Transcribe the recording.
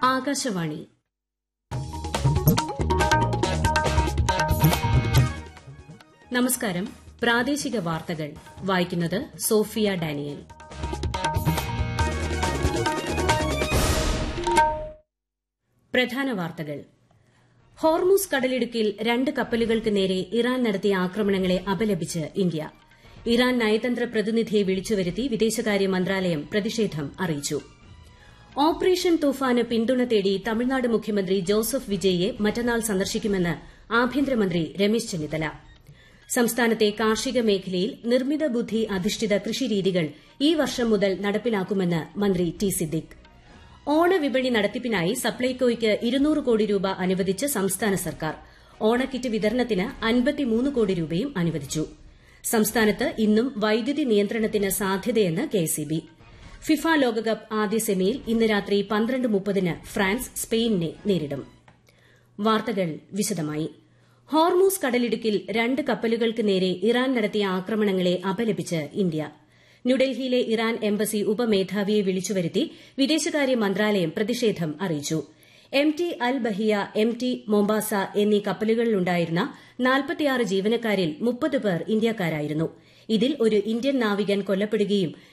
ആകാശവാണി നമസ്കാരം പ്രാദേശിക വാർത്തകൾ വായിക്കുന്നത് സോഫിയ ഡാനിയൽ പ്രധാന വാർത്തകൾ ഹോർമൂസ് കടലിടുക്കിൽ രണ്ട് കപ്പലുകൾക്ക് നേരെ ഇറാൻ നടത്തിയ ആക്രമണങ്ങളെ അപലപിച്ച് ഇന്ത്യ ഇറാൻ നയതന്ത്ര പ്രതിനിധിയെ വിളിച്ചുവരുത്തി വിദേശകാര്യ മന്ത്രാലയം പ്രതിഷേധം അറിയിച്ചു ഓപ്പറേഷൻ തൂഫാന് പിന്തുണ തേടി തമിഴ്നാട് മുഖ്യമന്ത്രി ജോസഫ് വിജയിയെ മറ്റന്നാൾ സന്ദർശിക്കുമെന്ന് ആഭ്യന്തരമന്ത്രി രമേശ് ചെന്നിത്തല സംസ്ഥാനത്തെ കാർഷിക മേഖലയിൽ നിർമ്മിത ബുദ്ധി അധിഷ്ഠിത കൃഷിരീതികൾ ഈ വർഷം മുതൽ നടപ്പിലാക്കുമെന്ന് മന്ത്രി ടി സിദ്ദിഖ് ഓണവിപണി നടത്തിപ്പിനായി സപ്ലൈകോയ്ക്ക് ഇരുന്നൂറ് കോടി രൂപ അനുവദിച്ച് സംസ്ഥാന സർക്കാർ ഓണക്കിറ്റ് വിതരണത്തിന് അൻപത്തിമൂന്ന് കോടി രൂപയും അനുവദിച്ചു സംസ്ഥാനത്ത് ഇന്നും വൈദ്യുതി നിയന്ത്രണത്തിന് സാധ്യതയെന്ന് കെഎസ്ഇബി ഫിഫ ലോകകപ്പ് ആദ്യ സെമിയിൽ ഇന്ന് രാത്രി പന്ത്രണ്ട് മുപ്പതിന് ഫ്രാൻസ് സ്പെയിനിനെ നേരിടും വാർത്തകൾ വിശദമായി ഹോർമൂസ് കടലിടുക്കിൽ രണ്ട് കപ്പലുകൾക്ക് നേരെ ഇറാൻ നടത്തിയ ആക്രമണങ്ങളെ അപലപിച്ച് ഇന്ത്യ ന്യൂഡൽഹിയിലെ ഇറാൻ എംബസി ഉപമേധാവിയെ വിളിച്ചുവരുത്തി വിദേശകാര്യ മന്ത്രാലയം പ്രതിഷേധം അറിയിച്ചു M T Al Bahiya M T Mombasa എന്നീ കപ്പലുകളിലുണ്ടായിരുന്ന നാൽപ്പത്തിയാറ് ജീവനക്കാരിൽ മുപ്പത് പേർ ഇന്ത്യക്കാരായിരുന്നു ഇതിൽ ഒരു ഇന്ത്യൻ നാവികൻ കൊല്ലപ്പെടുകയും